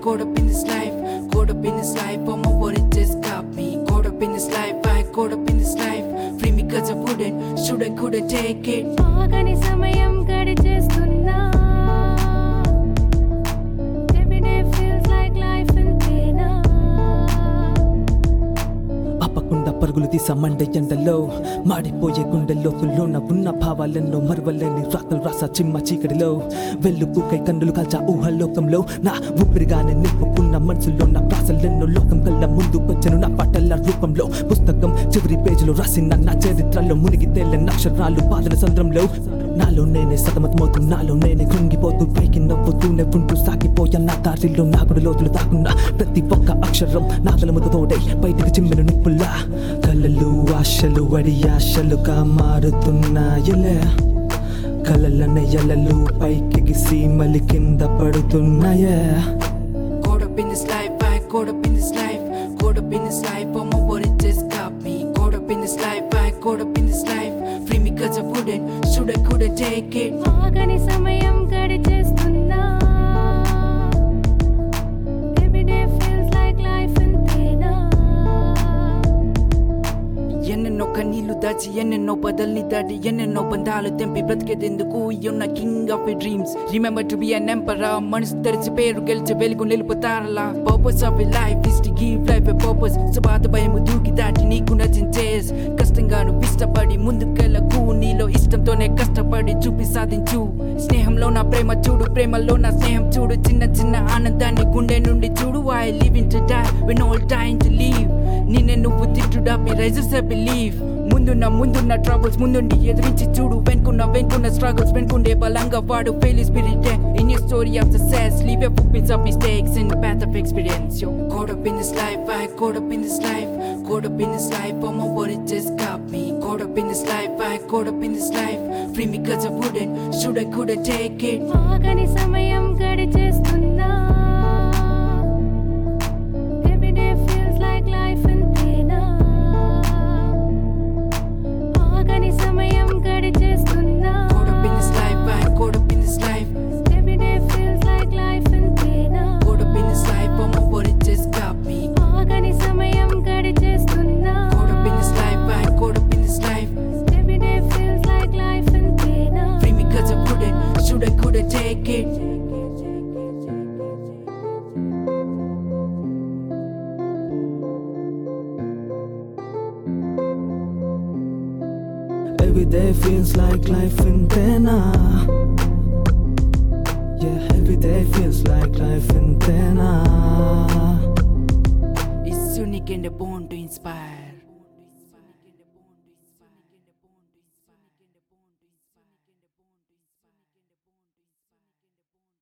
caught up in this life, caught up in this life. Oh my what it just got me. Caught up in this life, I caught up in this life. Free me cause I wouldn't, should I couldn't take it. ఆగని సమయం గడిచేస్తున్నా Every day feels like life ఇంతేనా అప్పకుండా పరుగులు తీసా Monday ఎండలో మాడిపోయే గుండెల్లో లోన ఉన్న భావాలెన్నో మరువలేని రాతలు రాసా చిమ్మ చీకటిలో వెలుగు కై కన్నులు కాల్చా ఊహలోకంలో నా ఊపిరిగానే నింపుకున్న మనసులో నా ప్రాసలెన్నో లోకం కళ్ళ ముందు వచ్చను నా పాటల రూపంలో పుస్తకం చివరి పేజీలో రాసిన నా చరిత్రలో మునిగి తేలిన అక్షరాలు పాదన సంద్రంలో నాలో నేనే సతమతమవుతూ నాలో నేనే కృంగిపోతూ పైకి నవ్వుతూనే ఉంటూ సాగిపోయా నా దారిలో నా గుడి లోతులు తాకున్నా ప్రతి ఒక్క అక్షరం నా తలముతో తోడై బయటికి చిమ్మెను నిప్పులా కలలు ఆశలు వడి ఆశలుగా మారుతున్నాయలే కలలనే ఎలలు పైకి సీమలి కింద పడుతున్నాయే Caught up in this life, I caught up in this life, caught up in this life. Oh my what it just got me. Caught up in this life, I caught up in this life. Free me cause I wouldn't, should I couldn't take it. ఆగని సమయం గడిచేస్తున్నా Every day feels like life ఇంతేనా ఎన్నెన్నో కన్నీళ్లు దాచి ఎన్నెన్నో పదల్ని దాటి ఎన్నెన్నో బంధాలు తెంపి బ్రతికేదెందుకు ఉన్న king of dreams remember to be an empire మనసు తెరిచి పేరు గెలిచి వెలుగు నిలుపుతారలా purpose of life is to give life a purpose సుబాత భయము దూకి దాటి నీకు నచ్చించే కష్టంగా నువ్వు ఇష్టపడి ముందుకెళ్ళకు నీలో ఇష్టంతోనే కష్టపడి చూపి సాధించు స్నేహంలో నా ప్రేమ చూడు ప్రేమలో నా స్నేహం చూడు చిన్న చిన్న ఆనందాన్ని గుండె నుండి చూడు I live in to die when all time to leave నిన్నే నువ్వు తిట్టుడా మీ రైజెస్ బిలీవ్ ముందున్న ముందున్న ట్రబుల్స్ ముందుండి ఎదిరించి చూడు వెనుకున్న వెనుకున్న స్ట్రగుల్స్ వెనుకుండే బలంగా వాడు fail spirit in your story of success leave your footprints of mistakes in the path of experience yo caught up in this life I caught up in this life caught up in this life oh my what it just got me caught up in this life I caught up in this life free me cause I wouldn't should I couldn't take it ఆగని సమయం గడిచేస్తున్నా Every day feels like life ఇంతేనా ఆగని సమయం గడిచేస్తున్నా caught up in this life I caught up in this life Every day feels like life ఇంతేనా caught up in this life oh my what it just got me ఆగని సమయం గడిచేస్తున్నా caught up in this life I caught up in this life Every day feels like life ఇంతేనా free me cause I wouldn't should I couldn't take it Every day feels like life in Tena. Yeah, every day feels like life in Tena. It's unique and born to inspire